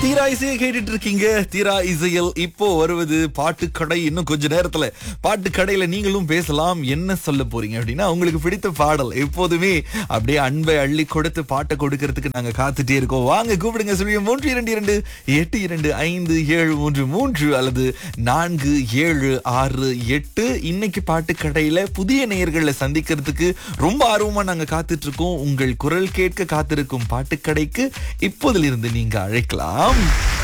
தீரா இசையை கேட்டுட்டு இருக்கீங்க தீரா இசையில் இப்போ வருவது பாட்டு கடை இன்னும் கொஞ்ச நேரத்துல பாட்டு கடையில நீங்களும் பேசலாம் என்ன சொல்ல போறீங்க அப்படின்னா உங்களுக்கு பிடித்த பாடல் எப்போதுமே அப்படியே அன்பை அள்ளி கொடுத்து பாட்டை கொடுக்கறதுக்கு நாங்க காத்துட்டே இருக்கோம் வாங்க கூப்பிடுங்க சொல்லுங்க மூன்று இரண்டு இரண்டு எட்டு இரண்டு ஐந்து ஏழு மூன்று மூன்று அல்லது நான்கு ஏழு ஆறு எட்டு இன்னைக்கு பாட்டு கடையில புதிய நேயர்களை சந்திக்கிறதுக்கு ரொம்ப ஆர்வமா நாங்க காத்துட்டு இருக்கோம் உங்கள் குரல் கேட்க காத்திருக்கும் பாட்டுக்கடைக்கு இப்போதிலிருந்து நீங்க அழைக்கலாம்